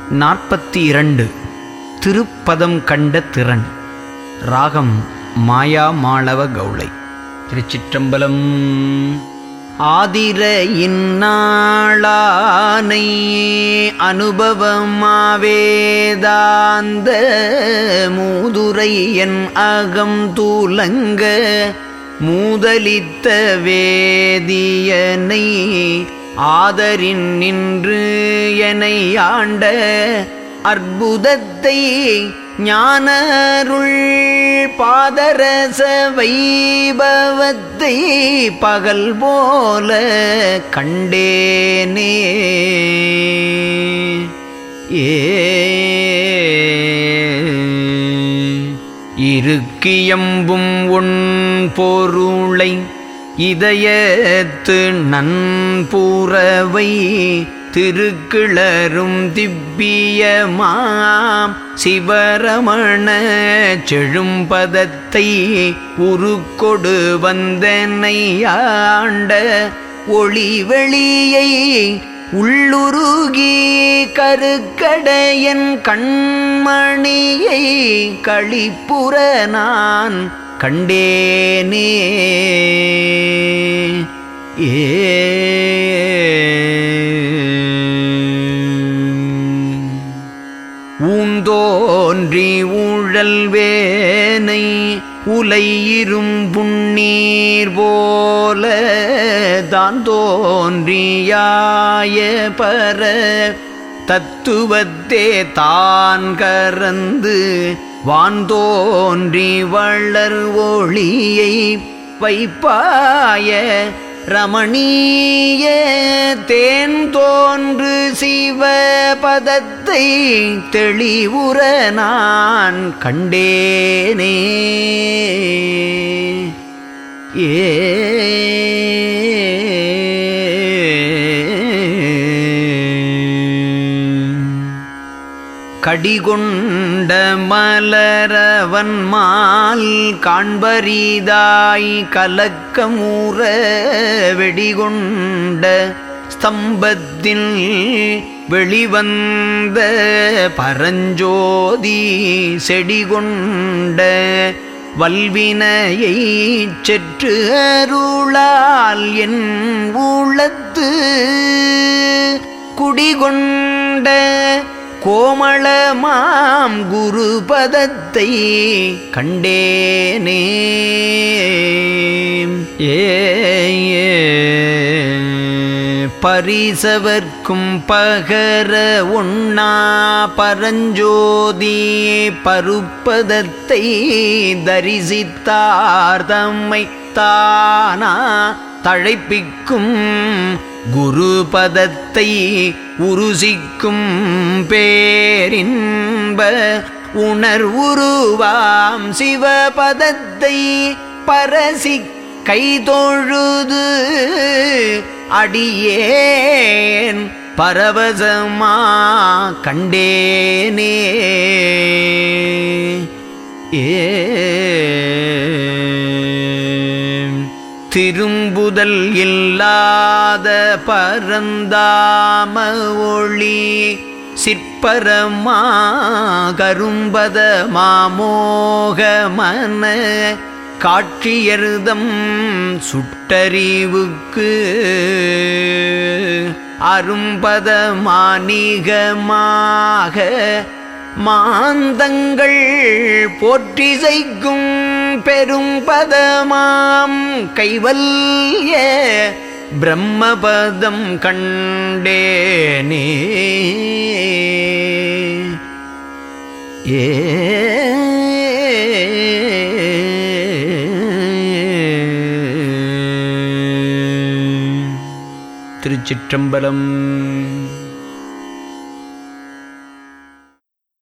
நாற்பத்தி இரண்டு திருப்பதம் கண்ட திறன் ராகம் மாயா மாளவ கௌளை திருச்சிற்றம்பலம் ஆதிர இந்நாளானை அனுபவமாவேதாந்த மூதுரை என் அகம் தூலங்க மூதலித்த வேதியனை ஆதரின் நின்று எனை ஆண்ட அற்புதத்தை ஞானருள் பாதரச வைபவத்தை பகல் போல கண்டேனே ஏ இருக்கியம்பும் உன் பொருளை இதயத்து நன்புறவை திருக்கிளரும் திவ்யமாம் சிவரமண செழும்பதத்தை உருக்கொடு வந்தனை ஆண்ட ஒளி வெளியை உள்ளுருகி கருக்கடையன் கண்மணியை களிப்புற நான் கண்டேனே ஏ ஊந்தோன்றி ஊழல்வேனை உலையிரும் புண்ணீர் போல தான் தோன்றியாய பர தத்துவத்தே தான் கறந்து வான் தோன்றி வளர் ஒளியை வைப்பாய ரமணீய தேன் தோன்று சிவபதத்தை தெளிவுற நான் கண்டேனே ஏ கடிகொண்ட மலரவன் மால் காண்பரிதாய் கலக்கமூற வெடிகொண்ட ஸ்தம்பத்தில் வெளிவந்த பரஞ்சோதி செடிகொண்ட வல்வினையை செற்று அருளால் என் உள்ளத்து குடிகொண்ட கோமளமாம் குருபதத்தை கண்டேனே ஏ பரிசவர்க்கும் பகர உண்ணா பரஞ்சோதி பருப்பதத்தை தரிசித்தார் தம்மை தானா தழைப்பிக்கும் குருபதத்தை உருசிக்கும் பேரின்ப உணர்வுருவாம் சிவபதத்தை பரசி கைதொழுது அடியேன் பரவசமா கண்டேனே ஏ திரும்புதல் இல்லாத பரந்தாம ஒளி சிற்பரமா கரும்பத மாமோக மன காட்சியர்தம் சுட்டறிவுக்கு அரும்பத மானிகமாக மாந்தங்கள் போற்றிசைக்கும் பெரும்பதமாம் கைவல்ய பிரம்மபதம் கண்டேனே ஏ திருச்சிற்றம்பலம்